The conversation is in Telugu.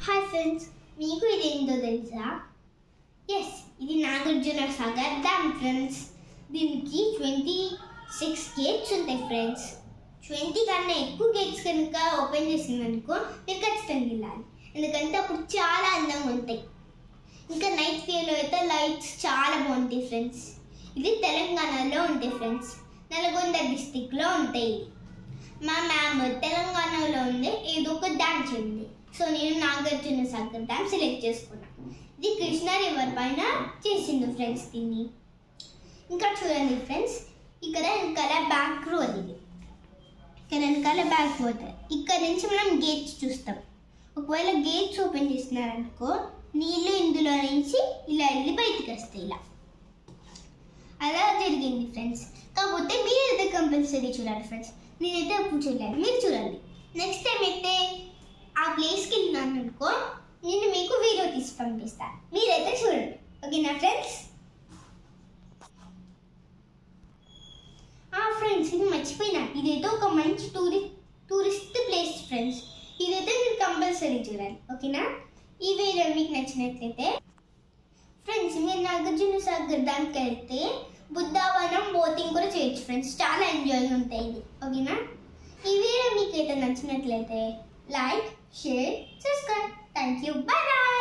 హాయ్ ఫ్రెండ్స్ మీకు ఇది ఏంటో తెలుసా ఎస్ ఇది నాగార్జున సాగర్ డ్యామ్ ఫ్రెండ్స్ దీనికి ట్వంటీ సిక్స్ గేట్స్ ఉంటాయి ఫ్రెండ్స్ ట్వంటీ కన్నా ఎక్కువ గేట్స్ కనుక ఓపెన్ చేసిందనుకో మీరు ఖచ్చితంగా వెళ్ళాలి ఎందుకంటే అప్పుడు చాలా అందంగా ఉంటాయి ఇంకా నైట్ వ్యూలో అయితే లైట్స్ చాలా బాగుంటాయి ఫ్రెండ్స్ ఇది తెలంగాణలో ఉంటాయి ఫ్రెండ్స్ నల్గొండ డిస్టిక్లో ఉంటాయి మా మ్యామ్ తెలంగాణలో ఉంది ఏదో ఒక డ్యామ్ చేయండి సో నేను నాగార్జున సాగర్ డ్యామ్ సెలెక్ట్ చేసుకున్నాను ఇది కృష్ణా రివర్ పైన చేసిండు ఫ్రెండ్స్ దీన్ని ఇంకా చూడండి ఫ్రెండ్స్ ఇక్కడ వెనకాల బ్యాక్ రోడ్ ఇది ఇక్కడ వెనకాల బ్యాక్ రోడ్ ఇక్కడ నుంచి మనం గేట్స్ చూస్తాం ఒకవేళ గేట్స్ ఓపెన్ చేసినారనుకో నీళ్ళు ఇందులో నుంచి ఇలా వెళ్ళి బయటికి వస్తాయి ఇలా అలా జరిగింది ఫ్రెండ్స్ కాకపోతే మీరైతే కంపల్సరీ చూడాలి ఫ్రెండ్స్ నేనైతే అప్పుడు చూడలేదు మీరు చూడండి నెక్స్ట్ టైం అయితే ఆ ప్లేస్కి వెళ్ళినాను అనుకో నేను మీకు వీడియో తీసి పంపిస్తాను మీరైతే చూడండి ఓకేనా ఫ్రెండ్స్ ఆ ఫ్రెండ్స్ ఇది మర్చిపోయినా ఇదైతే ఒక మంచి టూరిస్ట్ టూరిస్ట్ ప్లేస్ ఫ్రెండ్స్ ఇదైతే మీరు కంపల్సరీ చూడాలి ఓకేనా ఈ వీడియో మీకు నచ్చినట్లయితే ఫ్రెండ్స్ మీరు నాగార్జున సాగర్ డ్యామ్కి వెళ్తే బుద్ధావనం బోటింగ్ కూడా చేయొచ్చు ఫ్రెండ్స్ చాలా ఎంజాయ్ ఉంటాయి ఇది ఓకేనా ఈ వీడియో మీకు అయితే నచ్చినట్లయితే like share subscribe thank you bye bye